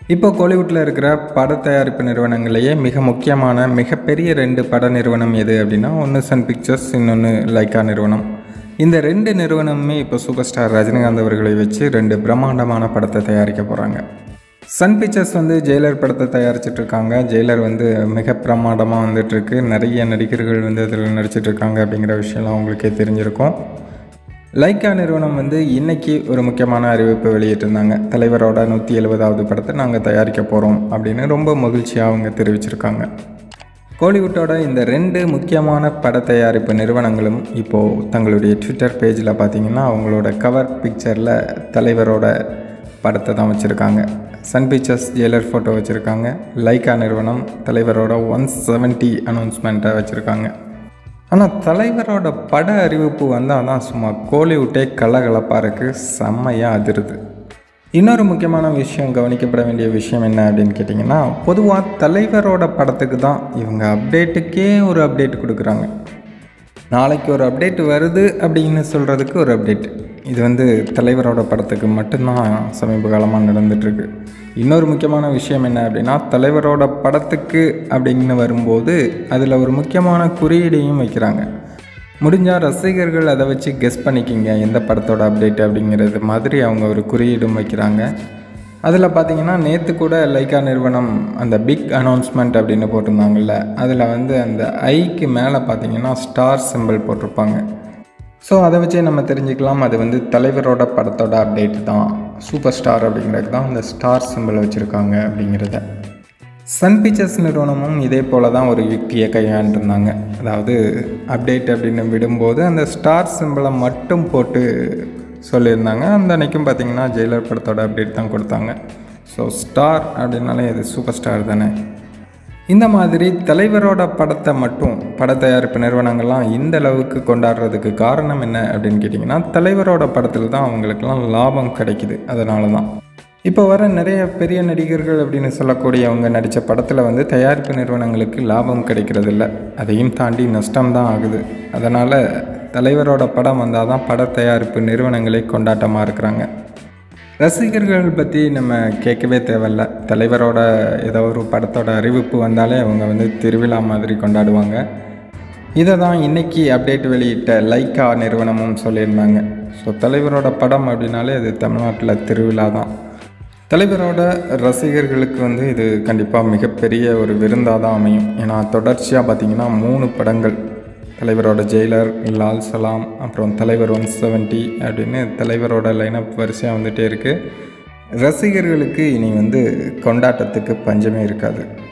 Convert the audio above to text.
இப்போ கோலிவுட்டில் இருக்கிற பட தயாரிப்பு நிறுவனங்களையே மிக முக்கியமான மிகப்பெரிய ரெண்டு பட நிறுவனம் எது அப்படின்னா ஒன்று சன் பிக்சர்ஸ் இன்னொன்று லைக்கா நிறுவனம் இந்த ரெண்டு நிறுவனமுமே இப்போ சூப்பர் ஸ்டார் ரஜினிகாந்த் அவர்களை வச்சு ரெண்டு பிரம்மாண்டமான படத்தை தயாரிக்க போகிறாங்க சன் பிக்சர்ஸ் வந்து ஜெயிலர் படத்தை தயாரிச்சிட்டு இருக்காங்க ஜெயிலர் வந்து மிக பிரமாண்டமாக வந்துட்டுருக்கு நிறைய நடிகர்கள் வந்து அதில் நடிச்சிட்டு இருக்காங்க அப்படிங்கிற விஷயம்லாம் உங்களுக்கே தெரிஞ்சிருக்கும் லைக்கா நிறுவனம் வந்து இன்னைக்கு ஒரு முக்கியமான அறிவிப்பு வெளியிட்டிருந்தாங்க தலைவரோட நூற்றி எழுபதாவது படத்தை நாங்கள் தயாரிக்க போகிறோம் அப்படின்னு ரொம்ப மகிழ்ச்சியாக அவங்க தெரிவிச்சிருக்காங்க கோலிவுட்டோட இந்த ரெண்டு முக்கியமான பட தயாரிப்பு நிறுவனங்களும் இப்போது தங்களுடைய ட்விட்டர் பேஜில் பார்த்தீங்கன்னா அவங்களோட கவர் பிக்சரில் தலைவரோட படத்தை தான் வச்சுருக்காங்க சன் பிக்சர்ஸ் ஜெயலர் ஃபோட்டோ வச்சுருக்காங்க லைக்கா நிறுவனம் தலைவரோட ஒன் செவன்ட்டி அனௌன்ஸ்மெண்ட்டை வச்சுருக்காங்க ஆனால் தலைவரோட பட அறிவிப்பு வந்தால் தான் சும்மா கோலிவுட்டே கலகலப்பாக இருக்குது செம்மையாக அதிருது இன்னொரு முக்கியமான விஷயம் கவனிக்கப்பட வேண்டிய விஷயம் என்ன அப்படின்னு கேட்டிங்கன்னா பொதுவாக தலைவரோட படத்துக்கு தான் இவங்க அப்டேட்டுக்கே ஒரு அப்டேட் கொடுக்குறாங்க நாளைக்கு ஒரு அப்டேட் வருது அப்படின்னு சொல்கிறதுக்கு ஒரு அப்டேட் இது வந்து தலைவரோட படத்துக்கு மட்டும்தான் சமீப காலமாக நடந்துகிட்ருக்கு இன்னொரு முக்கியமான விஷயம் என்ன அப்படின்னா தலைவரோட படத்துக்கு அப்படின்னு வரும்போது அதில் ஒரு முக்கியமான குறியீடையும் வைக்கிறாங்க முடிஞ்சால் ரசிகர்கள் அதை வச்சு கெஸ் பண்ணிக்கிங்க எந்த படத்தோட அப்டேட் அப்படிங்கிறது மாதிரி அவங்க ஒரு குறியீடும் வைக்கிறாங்க அதில் பார்த்தீங்கன்னா நேற்று கூட லைக்கா நிறுவனம் அந்த பிக் அனௌன்ஸ்மெண்ட் அப்படின்னு போட்டிருந்தாங்கல்ல அதில் வந்து அந்த ஐக்கு மேலே பார்த்தீங்கன்னா ஸ்டார் சிம்பிள் போட்டிருப்பாங்க ஸோ அதை வச்சே நம்ம தெரிஞ்சுக்கலாம் அது வந்து தலைவரோட படத்தோட அப்டேட் தான் சூப்பர் ஸ்டார் அப்படிங்கிறது தான் அந்த ஸ்டார் சிம்பிள் வச்சுருக்காங்க அப்படிங்கிறத சன் பிக்சர்ஸ் நிறுவனமும் இதே போல் தான் ஒரு யுக்தியை கையாண்டிருந்தாங்க அதாவது அப்டேட் அப்படின்னு விடும்போது அந்த ஸ்டார் சிம்பிளை மட்டும் போட்டு சொல்லியிருந்தாங்க அந்த அன்னைக்கும் பார்த்தீங்கன்னா ஜெயிலர் படத்தோட அப்டேட் தான் கொடுத்தாங்க ஸோ ஸ்டார் அப்படின்னாலே இது சூப்பர் ஸ்டார் தானே இந்த மாதிரி தலைவரோட படத்தை மட்டும் பட தயாரிப்பு நிறுவனங்கள்லாம் இந்த அளவுக்கு கொண்டாடுறதுக்கு காரணம் என்ன அப்படின்னு கேட்டிங்கன்னா தலைவரோட படத்தில் தான் அவங்களுக்கெல்லாம் லாபம் கிடைக்குது அதனால தான் இப்போ வர நிறைய பெரிய நடிகர்கள் அப்படின்னு சொல்லக்கூடியவங்க நடித்த படத்தில் வந்து தயாரிப்பு நிறுவனங்களுக்கு லாபம் கிடைக்கிறது இல்லை அதையும் தாண்டி நஷ்டம் தான் ஆகுது அதனால் தலைவரோட படம் வந்தால் தான் பட தயாரிப்பு நிறுவனங்களே கொண்டாட்டமாக இருக்கிறாங்க ரசிகர்கள் பற்றி நம்ம கேட்கவே தேவையில்ல தலைவரோட ஏதோ ஒரு படத்தோட அறிவிப்பு வந்தாலே அவங்க வந்து திருவிழா மாதிரி கொண்டாடுவாங்க இதை தான் இன்றைக்கி அப்டேட் வெளியிட்ட லைக்கா நிறுவனமும் சொல்லியிருந்தாங்க ஸோ தலைவரோட படம் அப்படின்னாலே அது தமிழ்நாட்டில் திருவிழா தான் தலைவரோட ரசிகர்களுக்கு வந்து இது கண்டிப்பாக மிகப்பெரிய ஒரு விருந்தாக தான் அமையும் ஏன்னா தொடர்ச்சியாக பார்த்திங்கன்னா மூணு படங்கள் தலைவரோட ஜெயிலர் லால் சலாம் அப்புறம் தலைவர் ஒன் செவன்ட்டி அப்படின்னு தலைவரோட லைனப் வரிசையாக வந்துகிட்டே இருக்குது ரசிகர்களுக்கு இனி வந்து கொண்டாட்டத்துக்கு பஞ்சமே இருக்காது